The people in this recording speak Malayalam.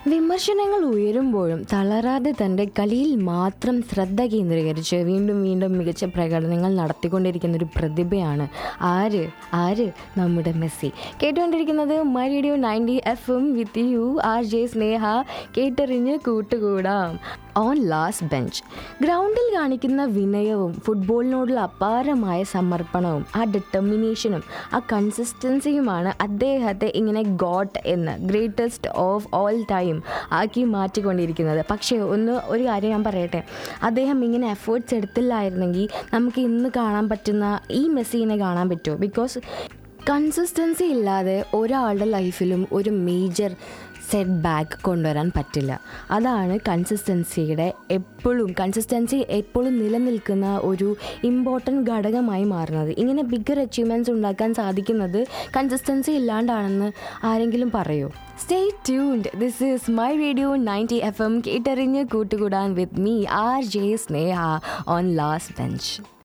വിമർശനങ്ങൾ ഉയരുമ്പോഴും തളരാതെ തൻ്റെ കളിയിൽ മാത്രം ശ്രദ്ധ കേന്ദ്രീകരിച്ച് വീണ്ടും വീണ്ടും മികച്ച പ്രകടനങ്ങൾ നടത്തിക്കൊണ്ടിരിക്കുന്ന ഒരു പ്രതിഭയാണ് ആര് ആര് നമ്മുടെ മെസ്സി കേട്ടുകൊണ്ടിരിക്കുന്നത് my radio ninety F M with you R J Sneha കേട്ടറിഞ്ഞ് കൂട്ടുകൂടാം ഓൺ ലാസ്റ്റ് ബെഞ്ച് ഗ്രൗണ്ടിൽ കാണിക്കുന്ന വിനയവും ഫുട്ബോളിനോടുള്ള അപാരമായ സമർപ്പണവും ആ ഡിറ്റർമിനേഷനും ആ കൺസിസ്റ്റൻസിയുമാണ് അദ്ദേഹത്തെ ഇങ്ങനെ ഗോട്ട് എന്ന് ഗ്രേറ്റസ്റ്റ് ഓഫ് ഓൾ ടൈം ആക്കി മാറ്റിക്കൊണ്ടിരിക്കുന്നത് പക്ഷേ ഒന്ന് ഒരു കാര്യം ഞാൻ പറയട്ടെ അദ്ദേഹം ഇങ്ങനെ എഫേർട്സ് എടുത്തില്ലായിരുന്നെങ്കിൽ നമുക്ക് ഇന്ന് കാണാൻ പറ്റുന്ന ഈ മെസ്സീനെ കാണാൻ പറ്റുമോ ബിക്കോസ് കൺസിസ്റ്റൻസി ഇല്ലാതെ ഒരാളുടെ ലൈഫിലും ഒരു മേജർ സെറ്റ് ബാക്ക് കൊണ്ടുവരാൻ പറ്റില്ല അതാണ് കൺസിസ്റ്റൻസിയുടെ എപ്പോഴും കൺസിസ്റ്റൻസി എപ്പോഴും നിലനിൽക്കുന്ന ഒരു ഇമ്പോർട്ടൻറ്റ് ഘടകമായി മാറുന്നത് ഇങ്ങനെ ബിഗർ അച്ചീവ്മെൻറ്റ്സ് ഉണ്ടാക്കാൻ സാധിക്കുന്നത് കൺസിസ്റ്റൻസി ഇല്ലാണ്ടാണെന്ന് ആരെങ്കിലും പറയോ stay tuned this is my radio ninety F M കേട്ടറിഞ്ഞ് കൂട്ടുകൂടാൻ with me R J Sneha on last bench